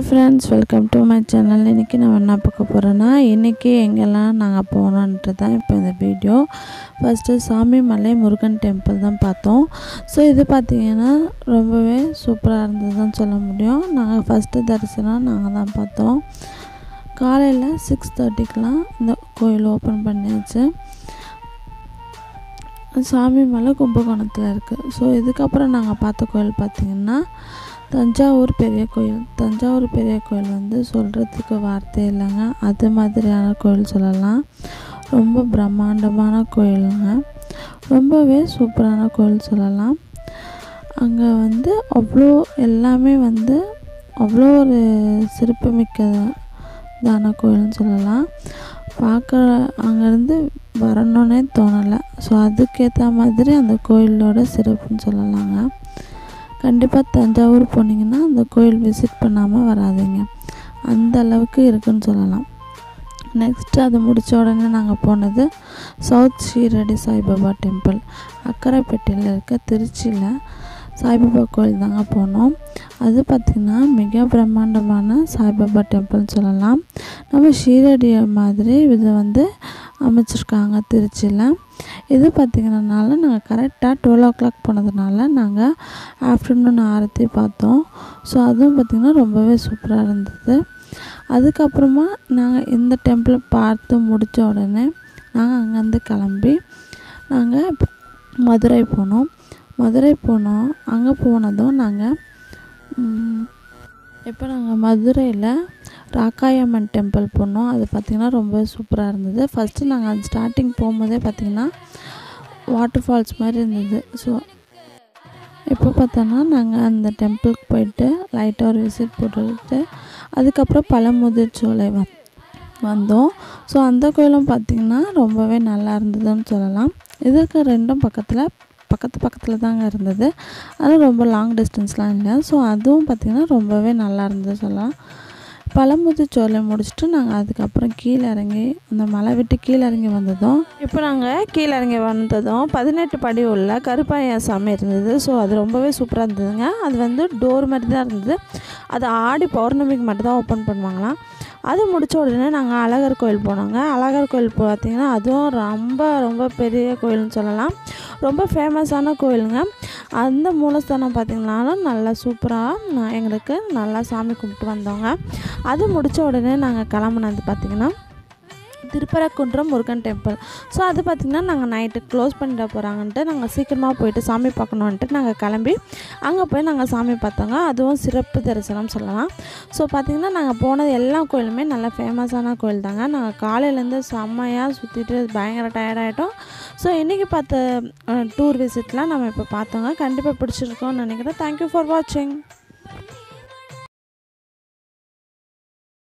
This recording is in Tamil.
hi friends welcome to my channel இன்றைக்கி நம்ம என்ன பார்க்க போகிறோன்னா இன்றைக்கி எங்கெல்லாம் நாங்கள் போனோன்றது தான் இப்போ இந்த video first Swamimalai Murugan temple தான் பார்த்தோம் ஸோ இது பார்த்திங்கன்னா ரொம்பவே சூப்பராக இருந்ததுன்னு சொல்ல முடியும் நாங்கள் ஃபஸ்ட்டு தரிசனம் நாங்கள் தான் பார்த்தோம் காலையில் சிக்ஸ் தேர்ட்டிக்கெலாம் இந்த கோயில் ஓப்பன் பண்ணியாச்சு சாமி மலை கும்பகோணத்தில் இருக்குது ஸோ இதுக்கப்புறம் நாங்கள் பார்த்த கோயில் பார்த்திங்கன்னா தஞ்சாவூர் பெரிய கோயில் தஞ்சாவூர் பெரிய கோயில் வந்து சொல்கிறதுக்கு வார்த்தை இல்லைங்க அது மாதிரியான கோயில் சொல்லலாம் ரொம்ப பிரம்மாண்டமான கோயிலுங்க ரொம்பவே சூப்பரான கோயில் சொல்லலாம் அங்கே வந்து அவ்வளோ எல்லாமே வந்து அவ்வளோ ஒரு சிறப்புமிக்கதான கோயில்னு சொல்லலாம் பார்க்குற அங்கேருந்து வரணுன்னே தோணலை ஸோ அதுக்கேற்ற மாதிரி அந்த கோயிலோட சிறப்புன்னு சொல்லலாங்க கண்டிப்பாக தஞ்சாவூர் போனீங்கன்னா அந்த கோயில் விசிட் பண்ணாமல் வராதிங்க அந்த அளவுக்கு இருக்குன்னு சொல்லலாம் நெக்ஸ்ட்டு அது முடித்த உடனே நாங்கள் போனது சவுத் ஷீரடி சாய்பாபா டெம்பிள் அக்கரைப்பேட்டையில் இருக்க திருச்சியில் சாய்பாபா கோயில் தாங்க போனோம் அது பார்த்திங்கன்னா மிக பிரம்மாண்டமான சாய்பாபா டெம்பிள்னு சொல்லலாம் நம்ம ஷீரடி மாதிரி இதை வந்து அமைச்சிருக்காங்க திருச்சியில் இது பார்த்திங்கனால நாங்கள் கரெக்டாக டுவெல் ஓ கிளாக் போனதுனால நாங்கள் ஆஃப்டர்நூன் ஆரத்தி பார்த்தோம் ஸோ அதுவும் பார்த்திங்கன்னா ரொம்பவே சூப்பராக இருந்தது அதுக்கப்புறமா நாங்கள் இந்த டெம்பிளை பார்த்து முடித்த உடனே நாங்கள் அங்கேருந்து கிளம்பி நாங்கள் மதுரை போனோம் மதுரை போனோம் அங்கே போனதும் நாங்கள் இப்போ நாங்கள் மதுரையில் ராக்காயம்மன் டெம்பிள் போனோம் அது பார்த்திங்கன்னா ரொம்ப சூப்பராக இருந்தது ஃபஸ்ட்டு நாங்கள் அது ஸ்டார்டிங் போகும்போதே பார்த்திங்கன்னா வாட்டர் ஃபால்ஸ் மாதிரி இருந்தது ஸோ இப்போ பார்த்தோன்னா நாங்கள் அந்த டெம்பிளுக்கு போயிட்டு லைட்டாக ஒரு விசிட் போட்டுக்கிட்டு அதுக்கப்புறம் பழமுதிர் சோலை வ வந்தோம் ஸோ அந்த கோயிலும் பார்த்திங்கன்னா ரொம்பவே நல்லா இருந்ததுன்னு சொல்லலாம் இதுக்கு ரெண்டும் பக்கத்தில் பக்கத்து பக்கத்தில் தாங்க இருந்தது ஆனால் ரொம்ப லாங் டிஸ்டன்ஸ்லாம் இல்லை ஸோ அதுவும் பார்த்திங்கன்னா ரொம்பவே நல்லா இருந்தது சொல்லலாம் பழமுதிர் சோலை முடிச்சுட்டு நாங்கள் அதுக்கப்புறம் கீழே இறங்கி அந்த மலை விட்டு கீழே இறங்கி வந்ததும் இப்போ நாங்கள் கீழே இறங்கி வந்ததும் பதினெட்டு படி உள்ள கருப்பாய சாமி இருந்தது ஸோ அது ரொம்பவே சூப்பராக இருந்ததுங்க அது வந்து டோர் மாதிரி தான் இருந்தது அது ஆடி பௌர்ணமிக்கு மட்டும் தான் ஓப்பன் பண்ணுவாங்களாம் அது முடித்த உடனே நாங்கள் அழகர் கோயில் போனோங்க அழகர் கோயில் பார்த்திங்கன்னா அதுவும் ரொம்ப ரொம்ப பெரிய கோயில்னு சொல்லலாம் ரொம்ப ஃபேமஸான கோயிலுங்க அந்த மூலஸ்தானம் பார்த்திங்கனாலும் நல்லா சூப்பராக எங்களுக்கு நல்லா சாமி கும்பிட்டு வந்தோங்க அது முடித்த உடனே நாங்கள் கிளம்புனது பார்த்திங்கன்னா திருப்பரங்குன்றம் முருகன் டெம்பிள் ஸோ அது பார்த்திங்கன்னா நாங்கள் நைட்டு க்ளோஸ் பண்ணிட போகிறாங்கன்ட்டு நாங்கள் சீக்கிரமாக போயிட்டு சாமி பார்க்கணுன்ட்டு நாங்கள் கிளம்பி அங்கே போய் நாங்கள் சாமி பார்த்தோங்க அதுவும் சிறப்பு தரிசனம் சொல்லலாம் ஸோ பார்த்திங்கன்னா நாங்கள் போனது எல்லா கோயிலுமே நல்லா ஃபேமஸான கோயில் தாங்க நாங்கள் காலையிலேருந்து செம்மையாக சுற்றிட்டு பயங்கர டயர்டாகிட்டோம் ஸோ இன்றைக்கி பார்த்த டூர் விசிட்லாம் நம்ம இப்போ பார்த்தோங்க கண்டிப்பாக பிடிச்சிருக்கோன்னு நினைக்கிறேன் தேங்க்யூ ஃபார் வாட்சிங்